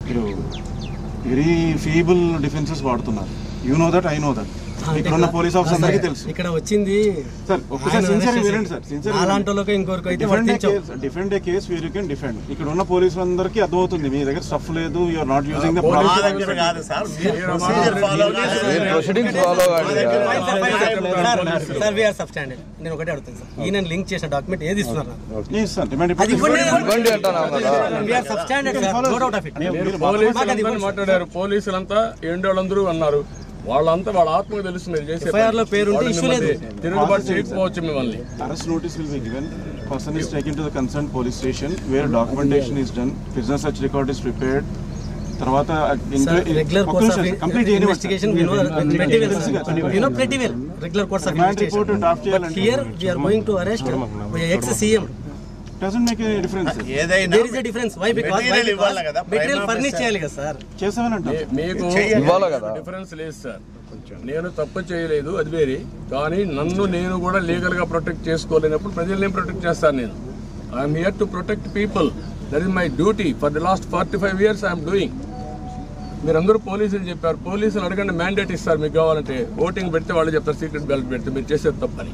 మీరు very feeble defences వాడుతున్నారు you know that I know that ఇక్కడ ఉన్న పోలీస్ ఆఫీసర్ అందరికీ తెలుసు ఇక్కడ వచ్చింది సార్ ఒక్కసారి ఆయన సిన్సియర్ arrest వినండి సార్ సిన్సియర్ అలాంటి వాళ్ళకి ఇంకొకరికి అయితే డిఫెండ్ వర్తించవు. Case defend a case where you can defend ఇక్కడ ఉన్న పోలీసులందరికీ అర్థమవుతుంది మీ దగ్గర స్టఫ్ లేదు you are not using the మా ప్రాపర్ దగ్గర కాదు సార్ మీరు ప్రొసీజర్ ఫాలో మీరు ప్రొసీడింగ్స్ ఫాలో కాదు fine sir, fine sir. Sir, sir we're substandard నేను ఒకటే అడుగుతాను సార్ ఈయన లింక్ చేసిన డాక్యుమెంట్ ఏది ఇస్తున్నారు నాకు? ఇస్తాను డిమాండ్ అది ఇవ్వండి. ఇవ్వండి అంటున్నాం కదా we're substandard sir no doubt of it మీరు పోలీసులందరూ మాట్లాడారు పోలీసులంతా ఏండోళ్ళందరూ అన్నారు వాళ్ళంతా వాళ్ళ ఆత్మకు తెలుసు మీరు చేసే FIR లో పేరు ఉంటే వాళ్ళు issue లేదు. మిమ్మల్ని తిరుగుబాటు చేయకపోవచ్చు మిమ్మల్ని Arrest notice will be given. Person is taken to the concerned police station where documentation is done, prisoner search record is prepared. తర్వాత Sir, regular course of complete investigation we know pretty well, sir. We know pretty well regular course of Remand report investigation. draft But చేయాలంటే here we are going to arrest ex CM. Doesn't make any difference ఏదైనా There is a difference. Why? Because why? Material Because ఇవ్వాలి కదా, material prima furnish facie. చేయాలి కదా sir చేసామనంట మీ- మీకు ఇవ్వాలి కదా difference లేదు సార్ నేను తప్పు చేయలేదు అది వేరే కానీ నన్ను నేను కూడా లీగల్ గా ప్రొటెక్ట్ చేసుకోలేనప్పుడు ప్రజల్ని ప్రొటెక్ట్ చేస్తాను నేను I'm here to protect people that is my duty for the last forty five years I'm doing మీరందరూ పోలీసులు చెప్పారు పోలీసులు అడగండి మ్యాండేట్ ఇస్తారు మీకు కావాలంటే ఓటింగ్ పెడితే వాళ్ళు చెప్తారు సీక్రెట్ బ్యాలెట్ పెడితే మీరు చేసేది తప్పని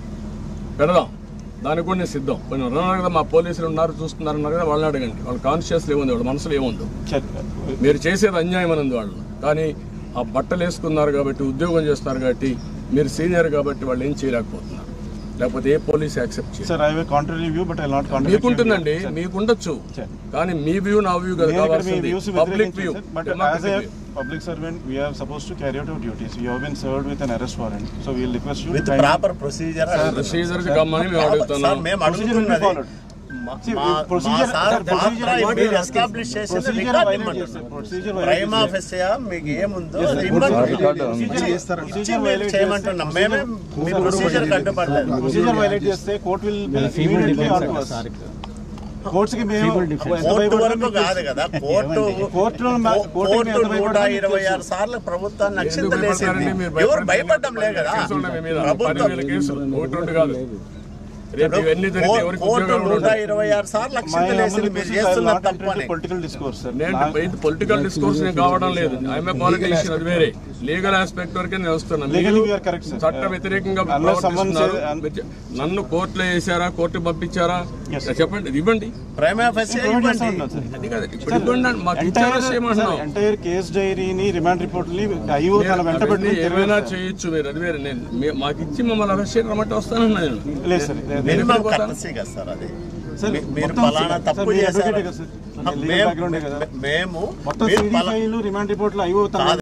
పెడదాం దానికి కూడా నేను సిద్ధం కొన్ని ఉన్నారు కదా మా పోలీసులు ఉన్నారు చూస్తున్నారు అన్నారు కదా వాళ్ళని అడగండి వాళ్ళ కాన్షియస్లో ఏముంది వాళ్ళ మనసులో ఏముందో మీరు చేసేది అన్యాయం అన్నది వాళ్ళు కానీ ఆ బట్టలు వేసుకున్నారు కాబట్టి ఉద్యోగం చేస్తున్నారు కాబట్టి మీరు సీనియర్ కాబట్టి వాళ్ళు ఏం చేయలేకపోతున్నారు లేకపోతే ఏ పోలీస్ యాక్సెప్ట్ చేయరు sir I have contrary view but I not మీకుంటుందండి మీకుండొచ్చు కానీ మీ వ్యూ నా వ్యూ కదా కావాల్సింది public view but as a public servant we are supposed to carry out our duties we have been served with an arrest warrant so we will request you to with kindly- proper procedure procedure కమ్మని మేము sir అడుగుతున్నాం మేము Procedure will be అడుగుతున్నది followed. మా- See, మా- procedure- మా sir sir, procedure పాత్ర what మీరు you are asking. establish చేసింది Procedure రికార్డ్ violate ఇమ్మంటున్నారు. చేస్తే- procedure violate ప్రైమ్ చేస్తే- ఆఫీసర్ మీకు ఏముందో Yes, అది sir. ఇమ్మంటున్నారు. రికార్డు ఉంది. ఇచ్చి- Procedure ఇచ్చి మీరు violate చేయమంటున్నాం చేస్తే- మేమే మీ ప్రొసీజర్ కట్టుబడలేదు ప్రొసీజర్ వైలేట్ చేస్తే court will immediately on to us courts కి మేము ఎంత కోర్టు భయపడతామో వరకు మీకు కాదు కదా కోర్టు కోర్టులో మా- కోర్టుకి కోర్టు ఎంత నూట భయపడతామో మీకు ఇరవై తెలుసు. ఆరు సార్లు ప్రభుత్వాన్ని ఎందుకు నక్షత్రలేసింది భయపడతారండి? మీరు ఎవరు భయపడడం లే కదా కేసులు ఉన్నాయి మీ మీద. ప్రభుత్వం పదివేల కేసులు ఒకటి రెండు కాదు రేపు ఇవన్నీ జరిగితే కో- ఎవరికి కోర్టు ఉద్యోగాలు నూట ఉండవు. ఇరవై ఆరు సార్లు My నక్షత్రలేసింది humble మీరు wishes, I will చేస్తున్న not enter తప్పని into political discourse, sir. నేను నా- ఇది పొలిటికల్ డిస్కోర్స్ నేను కావడం లేదు ఐఎమ్ పొలిటీషియన్ అది వేరే లీగల్ ఆస్పెక్ట్ వరకే నేను వస్తున్నాను Legally మీరు we are correct, sir. చట్ట వ్యతిరేకంగా Unless someone ప్రవర్తిస్తున్నారు. says- మీరు- నన్ను కోర్టులో వేసారా కోర్టు పంపించారా Yes. చెప్పండి ఇది ఇవ్వండి ప్రైమ్ ఆఫీసర్ Provide చేస్తా ఉన్నాను, sir. అది కాదు ఇప్పుడు ఇవ్వండి అని మాకు ఇచ్చారా చేయమంటున్నాం ఎంటైర్ కేస్ డైరీని రిమాండ్ రిపోర్ట్ ని ఐఓ తన వెంట అవన్నీ పెట్టుకుని ఏమైనా తిరగదు, sir. చేయొచ్చు మీరు అది వేరే నేను మీ- మాకు ఇచ్చి మమ్మల్ని అరెస్ట్ చేయడం రమ్మంటే వస్తానన్నా నేను లేదు సార్ లేదు. మినిమం పోతాను. కర్టసీ కదా సార్ అది సార్, మీ- మీరు మొత్తం పలానా సార్, తప్పు మీరు చేశారు advocate కదా సార్? ఆ, legal మేము- background ఏ కదా? మేము మొత్తం మీరు సిడి పలా- ఫైల్ రిమాండ్ రిపోర్ట్ లో ఐఓ తన